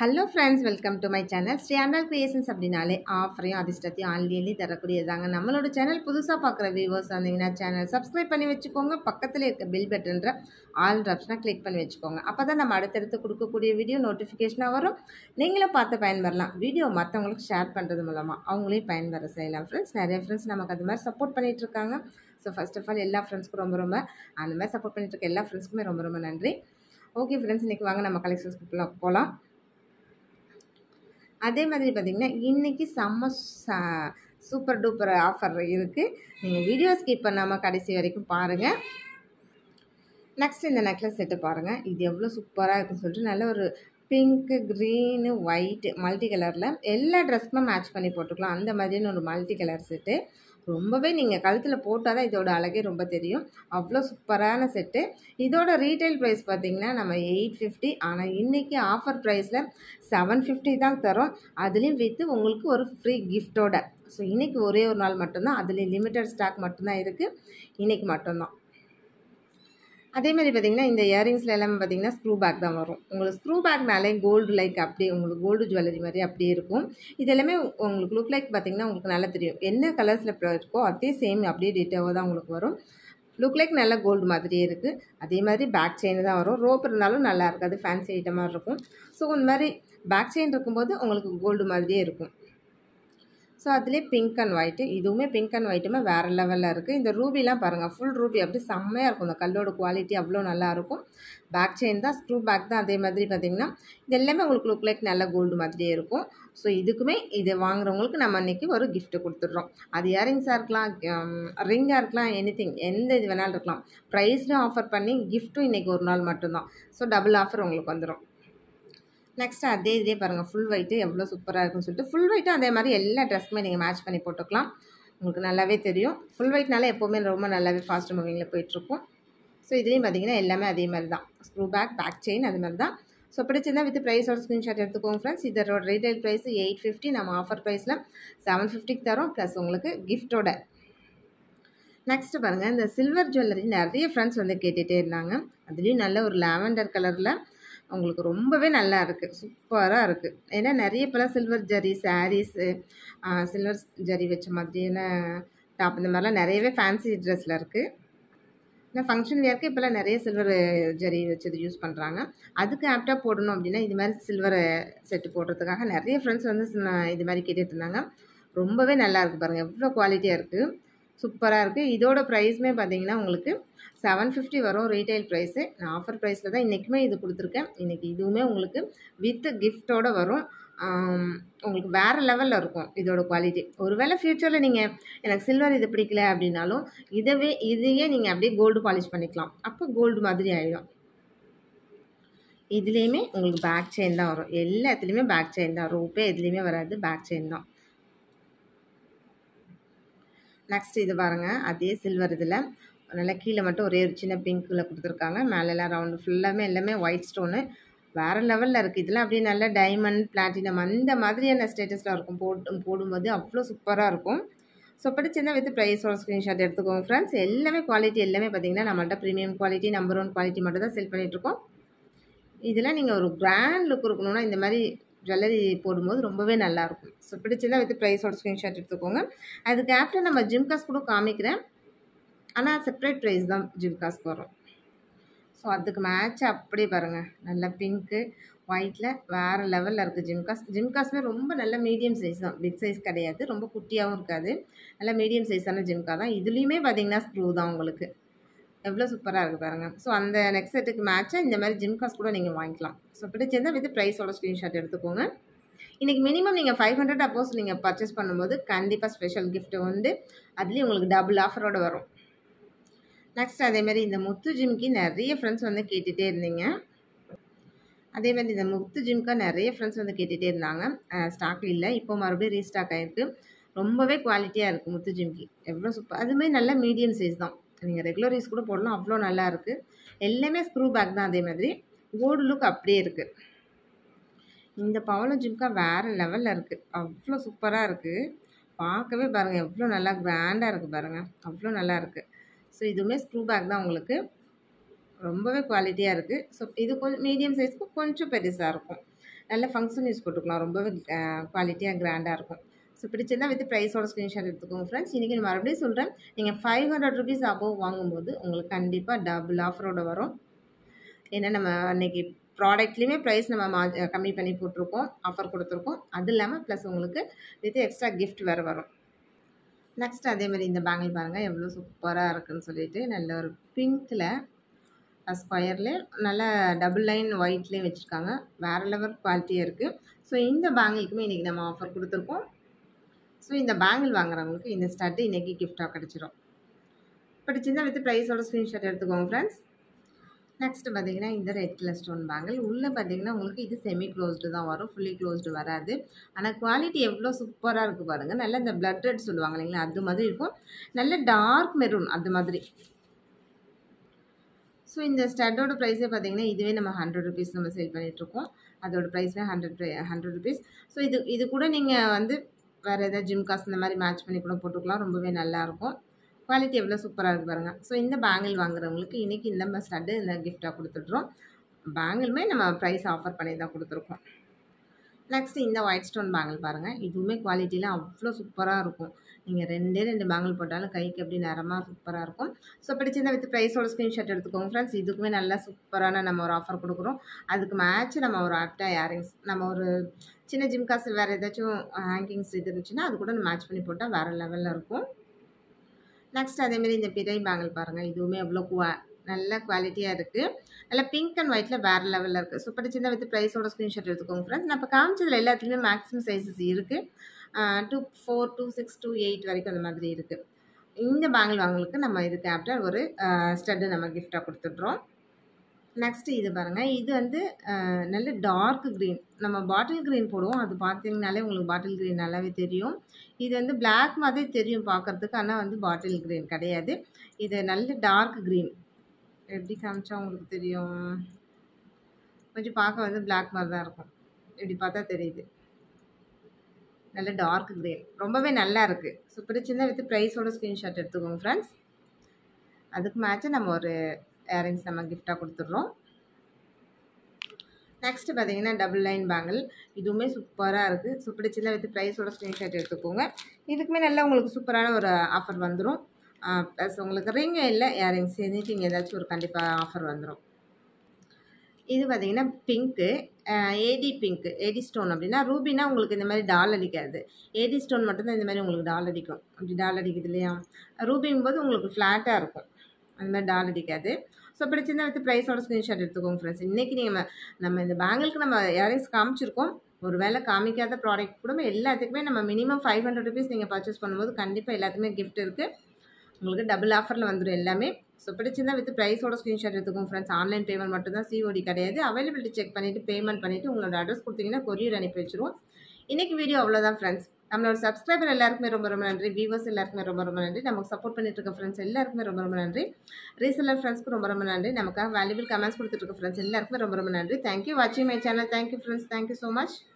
hello friends welcome to my channel Sri Andal creations அப்படின்னாலே ஆஃபரையும் அதிர்ஷ்டத்தையும் ஆன்லைன்லேயும் தரக்கூடியதாங்க நம்மளோட சேனல் புதுசாக பார்க்குற வியூவர்ஸ் வந்தீங்கன்னா சேனல் சப்ஸ்கிரைப் பண்ணி வச்சுக்கோங்க பக்கத்தில் இருக்க பில் பட்டன்ற ஆல் ஆப்ஷனாக கிளிக் பண்ணி வச்சுக்கோங்க அப்போ தான் நம்ம அடுத்தடுத்து கொடுக்கக்கூடிய வீடியோ நோட்டிஃபிகேஷனாக வரும் நீங்களும் பார்த்து பயன்பெறலாம் வீடியோ மற்றவங்களுக்கு ஷேர் பண்ணுறது மூலமாக அவங்களையும் பயன்பெற செய்யலாம் ஃப்ரெண்ட்ஸ் நிறைய ஃப்ரெண்ட்ஸ் நமக்கு அது மாதிரி சப்போர்ட் பண்ணிகிட்டு இருக்காங்க ஸோ ஃபர்ஸ்ட் ஆஃப் ஆல் எல்லா ஃப்ரெண்ட்ஸ்க்கும் ரொம்ப ரொம்ப அந்த மாதிரி சப்போர்ட் பண்ணிட்டு இருக்க எல்லா ஃப்ரெண்ட்ஸ்க்குமே ரொம்ப ரொம்ப நன்றி ஓகே ஃப்ரெண்ட்ஸ் இன்றைக்கி வாங்க நம்ம கலெக்ஷன்ஸ்க்கு போகலாம் அதே மாதிரி பார்த்திங்கன்னா இன்றைக்கி செம்ம ச- சூப்பர் டூப்பர் ஆஃபர் இருக்குது நீங்கள் வீடியோ ஸ்கிப் பண்ணாமல் கடைசி வரைக்கும் பாருங்கள் நெக்ஸ்ட் இந்த நெக்லஸ் செட்டு பாருங்கள் இது எவ்வளோ சூப்பராக இருக்குன்னு சொல்லிட்டு நல்ல ஒரு பிங்க்கு க்ரீனு ஒயிட்டு மல்டி கலரில் எல்லா ட்ரெஸ்க்குமே மேட்ச் பண்ணி போட்டுக்கலாம் அந்த மாதிரியான ஒரு மல்டி கலர் செட்டு ரொம்பவே நீங்கள் கழுத்தில் போட்டால் தான் இதோட அழகே ரொம்ப தெரியும் அவ்வளோ சூப்பரான செட்டு இதோட ரீட்டைல் ப்ரைஸ் பார்த்தீங்கன்னா நம்ம எயிட் ஃபிஃப்டி ஆனால் இன்றைக்கி ஆஃபர் ப்ரைஸில் செவன் ஃபிஃப்டி தான் தரோம் அதுலேயும் வித்து உங்களுக்கு ஒரு ஃப்ரீ கிஃப்ட்டோட ஸோ இன்றைக்கி ஒரே ஒரு நாள் மட்டும்தான் அதுலேயும் லிமிட்டட் ஸ்டாக் மட்டும்தான் இருக்குது இன்றைக்கி மட்டும்தான் அதே மாதிரி பார்த்தீங்கன்னா இந்த இயரிங்ஸில் எல்லாமே பார்த்தீங்கன்னா ஸ்க்ரூ பேக் தான் வரும் உங்களுக்கு ஸ்க்ரூ பேக்னாலே கோல்டு லைக் அப்படியே உங்களுக்கு கோல்டு ஜுவல்லரி மாதிரி அப்படியே இருக்கும் இது எல்லாமே உங்களுக்கு லுக் லைக் பார்த்தீங்கன்னா உங்களுக்கு நல்லா தெரியும் என்ன கலர்ஸில் இருக்கோ அதே சேம் அப்படியே டீட்டெயிலாக தான் உங்களுக்கு வரும் லுக் லைக் நல்ல கோல்டு மாதிரியே இருக்குது அதே மாதிரி பேக் செயின் தான் வரும் ரோப் இருந்தாலும் நல்லா இருக்காது ஃபேன்சி ஐட்டமாக இருக்கும் ஸோ இந்த மாதிரி பேக் செயின் இருக்கும்போது உங்களுக்கு கோல்டு மாதிரியே இருக்கும் ஸோ அதுலேயே பிங்க் அண்ட் ஒயிட்டு இதுவுமே பிங்க் அண்ட் ஒயிட்டுமே வேறு லெவலில் இருக்குது இந்த ரூபிலாம் பாருங்கள் ஃபுல் ரூபி அப்படி செம்மையாக இருக்கும் இந்த கல்லோட குவாலிட்டி அவ்வளோ நல்லா இருக்கும் பேக் செயின் தான் ஸ்க்ரூ பேக் தான் அதே மாதிரி பார்த்தீங்கன்னா இது எல்லாமே உங்களுக்கு லுக் லைக் நல்ல கோல்டு மாதிரியே இருக்கும் ஸோ இதுக்குமே இது வாங்குறவங்களுக்கு நம்ம இன்றைக்கி ஒரு gift கொடுத்துட்றோம் அது இயரிங்ஸாக இருக்கலாம் ரிங்காக இருக்கலாம் எனி எந்த இது வேணாலும் இருக்கலாம் ப்ரைஸ்லையும் ஆஃபர் பண்ணி கிஃப்ட்டும் இன்றைக்கி ஒரு நாள் மட்டும்தான் ஸோ டபுள் ஆஃபர் உங்களுக்கு வந்துடும் நெக்ஸ்ட் அதே இதே பாருங்கள் ஃபுல் ஒயிட்டு எவ்வளோ சூப்பராக இருக்குன்னு சொல்லிட்டு ஃபுல் ஒயிட்டும் அதே மாதிரி எல்லா ட்ரெஸ்க்குமே நீங்கள் மேட்ச் பண்ணி போட்டுக்கலாம் உங்களுக்கு நல்லாவே தெரியும் ஃபுல் ஒயிட்னால எப்போவுமே ரொம்ப நல்லாவே ஃபாஸ்ட் மூவிங்கில் போயிட்டுருக்கும் ஸோ இதுலேயும் பார்த்தீங்கன்னா எல்லாமே அதே மாதிரி தான் ஸ்க்ரூ பேக் பேக் செயின் அது மாதிரி தான் ஸோ பிடிச்சிருந்தா வித் ப்ரைஸோட ஸ்க்ரீன்ஷாட் எடுத்துக்கோங்க ஃப்ரெண்ட்ஸ் இதோட ரீட்டைல் ப்ரைஸ் எயிட் ஃபிஃப்டி நம்ம ஆஃபர் ப்ரைஸில் செவன் ஃபிஃப்டிக்கு தரோம் ப்ளஸ் உங்களுக்கு கிஃப்ட்டோட நெக்ஸ்ட் பாருங்கள் இந்த சில்வர் ஜுவல்லரி நிறைய ஃப்ரெண்ட்ஸ் வந்து கேட்டுகிட்டே இருந்தாங்க அதுலேயும் நல்ல ஒரு லாவெண்டர் கலரில் உங்களுக்கு ரொம்பவே நல்லா இருக்குது சூப்பராக இருக்குது ஏன்னா நிறைய இப்போலாம் சில்வர் ஜரி சாரீஸு சில்வர் ஜரி வச்ச மாதிரியான டாப் இந்த மாதிரிலாம் நிறையவே ஃபேன்சி ட்ரெஸ்ஸில் இருக்குது ஏன்னா ஃபங்க்ஷன் வேர்க்கு இப்போலாம் நிறைய சில்வர் ஜரி வச்சது யூஸ் பண்ணுறாங்க அதுக்கு ஆப்டாக போடணும் அப்படின்னா இது மாதிரி சில்வர் செட்டு போடுறதுக்காக நிறைய ஃப்ரெண்ட்ஸ் வந்து சொன்ன- இது மாதிரி கேட்டுட்டு இருந்தாங்க ரொம்பவே நல்லா இருக்குது பாருங்கள் எவ்வளோ குவாலிட்டியாக இருக்குது சூப்பராக இருக்குது இதோட ப்ரைஸுமே பார்த்தீங்கன்னா உங்களுக்கு செவன் ஃபிஃப்டி வரும் ரீட்டைல் ப்ரைஸு நான் ஆஃபர் ப்ரைஸில் தான் இன்றைக்குமே இது கொடுத்துருக்கேன் இன்றைக்கி இதுவுமே உங்களுக்கு வித் கிஃப்ட்டோட வரும் ஆம், உங்களுக்கு வேறு லெவலில் இருக்கும் இதோட குவாலிட்டி ஒருவேளை ஃப்யூச்சரில் நீங்கள் எனக்கு சில்வர் இது பிடிக்கல அப்படின்னாலும் இதவே இதையே நீங்கள் அப்படியே கோல்டு பாலிஷ் பண்ணிக்கலாம் அப்போ கோல்டு மாதிரி ஆகிடும் இதுலேயுமே உங்களுக்கு பேக் செயின் தான் வரும் எல்லாத்துலேயுமே பேக் செயின் தான் ரோப்பே எதுலேயுமே வராது பேக் செயின் தான் நெக்ஸ்ட் இது பாருங்கள் அதே சில்வர் இதில் நல்லா கீழே மட்டும் ஒரே ஒரு சின்ன பிங்க்கில் கொடுத்துருக்காங்க மேலெல்லாம் ரவுண்டு ஃபுல்லாமே எல்லாமே ஒயிட் ஸ்டோனு வேறு லெவலில் இருக்குது இதெல்லாம் அப்படியே நல்ல டைமண்ட் பிளாட்டினம் அந்த மாதிரியான ஸ்டேட்டஸில் இருக்கும் போட்டு போடும்போது அவ்வளோ சூப்பராக இருக்கும் ஸோ பிடிச்சிருந்தா வித் ப்ரைஸோட ஸ்க்ரீன்ஷாட் எடுத்துக்கோங்க ஃப்ரெண்ட்ஸ் எல்லாமே குவாலிட்டி எல்லாமே பார்த்தீங்கன்னா நம்மள்ட்ட premium quality number one quality மட்டும் தான் செல் பண்ணிகிட்ருக்கோம் இதெல்லாம் நீங்கள் ஒரு கிராண்ட் லுக் இருக்கணும்னா இந்த மாதிரி ஜுவல்லரி போடும்போது ரொம்பவே நல்லாயிருக்கும் ஸோ பிடிச்சிருந்தா வித் ப்ரைஸோட ஸ்க்ரீன்ஷாட் எடுத்துக்கோங்க அதுக்கு ஆஃப்டர் நம்ம ஜிம்காஸ் கூட காமிக்கிறேன் ஆனால் செப்பரேட் ப்ரைஸ் தான் ஜிம்காஸ்க்கு வரும் ஸோ அதுக்கு மேட்ச் அப்படியே பாருங்கள் நல்ல பிங்க்கு ஒயிட்டில் வேறு லெவலில் இருக்குது ஜிம்காஸ் ஜிம்காஸ்மே ரொம்ப நல்ல மீடியம் சைஸ் தான் பிக் சைஸ் கிடையாது ரொம்ப குட்டியாகவும் இருக்காது நல்ல மீடியம் சைஸான ஜிம்கா தான் இதுலேயுமே பார்த்தீங்கன்னா ஸ்க்ரூ தான் உங்களுக்கு எவ்வளோ சூப்பராக இருக்குது பாருங்கள் ஸோ அந்த நெக்ஸ்ட் செட்டுக்கு மேட்சாக இந்த மாதிரி ஜிம்காஸ் கூட நீங்கள் வாங்கிக்கலாம் ஸோ பிடிச்சிருந்தா வித் ப்ரைஸோட ஸ்க்ரீன்ஷாட் எடுத்துக்கோங்க இன்றைக்கி மினிமம் நீங்கள் ஃபைவ் ஹண்ட்ரட் அப்போஸ் நீங்கள் பர்ச்சேஸ் பண்ணும்போது கண்டிப்பாக ஸ்பெஷல் gift உண்டு அதுலேயும் உங்களுக்கு டபுள் ஆஃபரோட வரும் நெக்ஸ்ட் அதேமாதிரி இந்த முத்து ஜிம்கி நிறைய ஃப்ரெண்ட்ஸ் வந்து கேட்டுகிட்டே இருந்தீங்க அதே மாதிரி இந்த முத்து ஜிம்கா நிறைய ஃப்ரெண்ட்ஸ் வந்து கேட்டுகிட்டே இருந்தாங்க ஸ்டாக் இல்லை இப்போ மறுபடியும் ரீஸ்டாக் ஆகிருக்கு ரொம்பவே குவாலிட்டியாக இருக்குது முத்து ஜிம்கி எவ்வளோ சூப்பர் அதுமாதிரி நல்ல மீடியம் சைஸ் தான் நீங்கள் ரெகுலர் யூஸ் கூட போடலாம் அவ்வளோ நல்லா இருக்குது எல்லாமே ஸ்க்ரூ பேக் தான் அதே மாதிரி கோல்டு லுக் அப்படியே இருக்குது இந்த பவள ஜிம்கா வேறு லெவலில் இருக்குது அவ்வளோ சூப்பராக இருக்குது பார்க்கவே பாருங்கள் எவ்வளோ நல்லா கிராண்டாக இருக்குது பாருங்கள் அவ்வளோ நல்லா இருக்குது ஸோ இதுவுமே ஸ்க்ரூ பேக் தான் உங்களுக்கு ரொம்பவே குவாலிட்டியாக இருக்குது ஸோ இது கொஞ்சம் மீடியம் சைஸ்க்கு கொஞ்சம் பெருசாக இருக்கும் நல்ல ஃபங்க்ஷன் யூஸ் போட்டுக்கலாம் ரொம்பவே குவாலிட்டியாக கிராண்டாக இருக்கும் ஸோ பிடிச்சிருந்தா வித் ப்ரைஸோட ஸ்க்ரீன்ஷாட் எடுத்துக்கோங்க ஃப்ரெண்ட்ஸ் இன்றைக்கி நான் மறுபடியும் சொல்கிறேன் நீங்கள் ஃபைவ் ஹண்ட்ரட் ருபீஸ் அபோவ் வாங்கும்போது உங்களுக்கு கண்டிப்பாக டபுள் ஆஃபரோட வரும் ஏன்னா நம்ம அன்றைக்கி ப்ராடக்ட்லேயுமே ப்ரைஸ் நம்ம மா கம்மி பண்ணி போட்டிருக்கோம் ஆஃபர் கொடுத்துருக்கோம் அது இல்லாமல் ப்ளஸ் உங்களுக்கு வித் எக்ஸ்ட்ரா கிஃப்ட் வேறு வரும் நெக்ஸ்ட் அதே மாதிரி இந்த பேங்கிள் பாருங்கள் எவ்வளோ சூப்பராக இருக்குன்னு சொல்லிட்டு நல்ல ஒரு பிங்க்கில் ஸ்கொயர்லேயே நல்ல டபுள் லைன் ஒயிட்லேயும் வச்சுருக்காங்க வேறு லெவல் குவாலிட்டியாக இருக்குது ஸோ இந்த பேங்கிளுக்குமே இன்றைக்கி நம்ம ஆஃபர் கொடுத்துருக்கோம் ஸோ இந்த பேங்கிள் வாங்குறவங்களுக்கு இந்த ஸ்டட்டு இன்றைக்கி கிஃப்டாக கிடச்சிரும் பிடிச்சிருந்தா வித் ப்ரைஸோட ஸ்க்ரீன்ஷாட் எடுத்துக்கோங்க ஃப்ரெண்ட்ஸ் நெக்ஸ்ட் பார்த்தீங்கன்னா இந்த ரெட் கலர் ஸ்டோன் பேங்கிள் உள்ளே பார்த்தீங்கன்னா உங்களுக்கு இது செமி க்ளோஸ்டு தான் வரும் ஃபுல்லி க்ளோஸ்டு வராது ஆனால் குவாலிட்டி எவ்வளோ சூப்பராக இருக்குது பாருங்கள் நல்ல இந்த பிளட் ரெட் சொல்லுவாங்க இல்லைங்களா அது மாதிரி இருக்கும் நல்ல டார்க் மெரூன் அது மாதிரி ஸோ இந்த ஸ்டட்டோட ப்ரைஸே பார்த்தீங்கன்னா இதுவே நம்ம ஹண்ட்ரட் ருபீஸ் நம்ம சேல் பண்ணிகிட்ருக்கோம் அதோட ப்ரைஸ்மே ஹண்ட்ரட் ஹண்ட்ரட் ருபீஸ் ஸோ இது இது கூட நீங்கள் வந்து வேறு எதாவது ஜிம் காசு இந்த மாதிரி மேட்ச் பண்ணி கூட போட்டுக்கலாம் ரொம்பவே நல்லாயிருக்கும் குவாலிட்டி எவ்வளோ சூப்பராக இருக்குது பாருங்கள் ஸோ இந்த பேங்கிள் வாங்குறவங்களுக்கு இன்றைக்கி இந்த ஸ்டட்டு இந்த கிஃப்டாக கொடுத்துட்றோம் பேங்கிளுமே நம்ம ப்ரைஸ் ஆஃபர் பண்ணி தான் கொடுத்துருக்கோம் நெக்ஸ்ட் இந்த ஒயிட் ஸ்டோன் பேங்கிள் பாருங்கள் இதுவுமே குவாலிட்டியில் அவ்வளோ சூப்பராக இருக்கும் நீங்கள் ரெண்டே ரெண்டு பேங்கிள் போட்டாலும் கைக்கு எப்படி நிறமாக சூப்பராக இருக்கும் ஸோ பிடிச்சிருந்தா வித் ப்ரைஸோட ஸ்க்ரீன்ஷாட் எடுத்துக்கோங்க ஃப்ரெண்ட்ஸ் இதுக்குமே நல்லா சூப்பரான நம்ம ஒரு ஆஃபர் கொடுக்குறோம் அதுக்கு மேட்ச் நம்ம ஒரு ஆப்டா இயரிங்ஸ் நம்ம ஒரு சின்ன ஜிம் காசு வேறு ஏதாச்சும் ஹேங்கிங்ஸ் இது இருந்துச்சுன்னா அது கூட மேட்ச் பண்ணி போட்டால் வேறு லெவலில் இருக்கும் நெக்ஸ்ட் அதேமாரி இந்த பிறை பேங்கிள் பாருங்கள் இதுவுமே எவ்வளோ குவா நல்ல குவாலிட்டியாக இருக்குது நல்லா பிங்க் அண்ட் ஒயிட்டில் வேறு லெவலில் இருக்குது ஸோ பிடிச்சிருந்தா வித் ப்ரைஸோட ஸ்க்ரீன்ஷாட் எடுத்துக்கோங்க ஃப்ரெண்ட்ஸ் நான் இப்போ காமிச்சதில் எல்லாத்துலேயுமே மேக்ஸிமம் சைஸஸ் இருக்குது two four two six two eight வரைக்கும் அந்த மாதிரி இருக்குது இந்த பேங்கிள் வாங்கலுக்கு நம்ம இதுக்கு ஆப்டர் ஒரு ஸ்டட்டு நம்ம கிஃப்டாக கொடுத்துட்றோம் நெக்ஸ்ட்டு இது பாருங்கள் இது வந்து நல்ல டார்க் க்ரீன் நம்ம பாட்டில் க்ரீன் போடுவோம் அது பார்த்தீங்கனாலே உங்களுக்கு பாட்டில் க்ரீன் நல்லாவே தெரியும் இது வந்து பிளாக் மாதிரி தெரியும் பார்க்குறதுக்கு ஆனால் வந்து பாட்டில் க்ரீன் கிடையாது இது நல்ல டார்க் க்ரீன் எப்படி காமிச்சா உங்களுக்கு தெரியும் கொஞ்சம் பார்க்க வந்து பிளாக் மாதிரி தான் இருக்கும் இப்படி பார்த்தா தெரியுது நல்ல டார்க் க்ரீன் ரொம்பவே நல்லா இருக்குது ஸோ பிடிச்சிருந்தா வித் ப்ரைஸோட ஸ்க்ரீன்ஷாட் எடுத்துக்கோங்க ஃப்ரெண்ட்ஸ் அதுக்கு மேட்சாக நம்ம ஒரு இயரிங்ஸ் நம்ம கிஃப்டாக கொடுத்துட்றோம் நெக்ஸ்ட்டு பார்த்தீங்கன்னா டபுள் லைன் பேங்கிள் இதுவுமே சூப்பராக இருக்குது ஸோ பிடிச்சிருந்தா வித் ப்ரைஸோட ஸ்க்ரீன்ஷாட் எடுத்துக்கோங்க இதுக்குமே நல்லா உங்களுக்கு சூப்பரான ஒரு ஆஃபர் வந்துடும் ப்ளஸ் உங்களுக்கு ரிங் இல்லை இயரிங்ஸ் எனிதிங் ஏதாச்சும் ஒரு கண்டிப்பாக ஆஃபர் வந்துடும் இது பார்த்தீங்கன்னா pink AD pink AD stone அப்படின்னா ரூபினா உங்களுக்கு இந்த மாதிரி டால் அடிக்காது ஏடி ஸ்டோன் மட்டும்தான் இந்த மாதிரி உங்களுக்கு டால் அடிக்கும் அப்படி டால் அடிக்குது இல்லையா ரூபிங்கும் போது உங்களுக்கு ஃப்ளாட்டாக இருக்கும் அந்த மாதிரி டால் அடிக்காது ஸோ பிடிச்சிருந்தா வித் ப்ரைஸோட ஸ்க்ரீன்ஷாட் எடுத்துக்கோங்க ஃப்ரெண்ட்ஸ் இன்றைக்கி நீங்கள் நம்ம இந்த பேங்கிளுக்கு நம்ம இயரிங்ஸ் காமிச்சிருக்கோம் ஒரு வேளை காமிக்காத ப்ராடக்ட் கூட எல்லாத்துக்குமே நம்ம மினிமம் ஃபைவ் ஹண்ட்ரட் ருபீஸ் நீங்கள் பர்ச்சேஸ் பண்ணும்போது கண்டிப்பாக எல்லாத்துக்குமே கிஃப்ட் இருக்குது உங்களுக்கு டபுள் ஆஃபரில் வந்துடும் எல்லாமே ஸோ பிடிச்சிருந்தா வித் ப்ரைஸோட ஸ்க்ரீன்ஷாட் எடுத்துக்கோங்க ஃப்ரெண்ட்ஸ் ஆன்லைன் பேமெண்ட் மட்டும் தான் சிஓடி கிடையாது அவைலபிலிட்டி செக் பண்ணிவிட்டு பேமெண்ட் பண்ணிவிட்டு உங்களோட அட்ரஸ் கொடுத்தீங்கன்னா கொரியர் அனுப்பி வச்சிருவோம் இன்றைக்கி வீடியோ அவ்வளோதான் ஃப்ரெண்ட்ஸ் நம்மளோட சப்ஸ்கிரைபர் எல்லாருக்குமே ரொம்ப ரொம்ப நன்றி வியூவர்ஸ் எல்லாருக்குமே ரொம்ப ரொம்ப நன்றி நமக்கு சப்போர்ட் பண்ணிட்டு இருக்க ஃப்ரெண்ட்ஸ் எல்லாருக்குமே ரொம்ப ரொம்ப நன்றி ரீசெல்லர் ஃப்ரெண்ட்ஸ்க்கு ரொம்ப ரொம்ப நன்றி நமக்காக வேல்யூபிள் கமெண்ட்ஸ் கொடுத்துட்டு இருக்க ஃப்ரெண்ட்ஸ் எல்லாருக்குமே ரொம்ப ரொம்ப நன்றி தேங்க்யூ வாட்சிங் my channel thank you friends thank you so much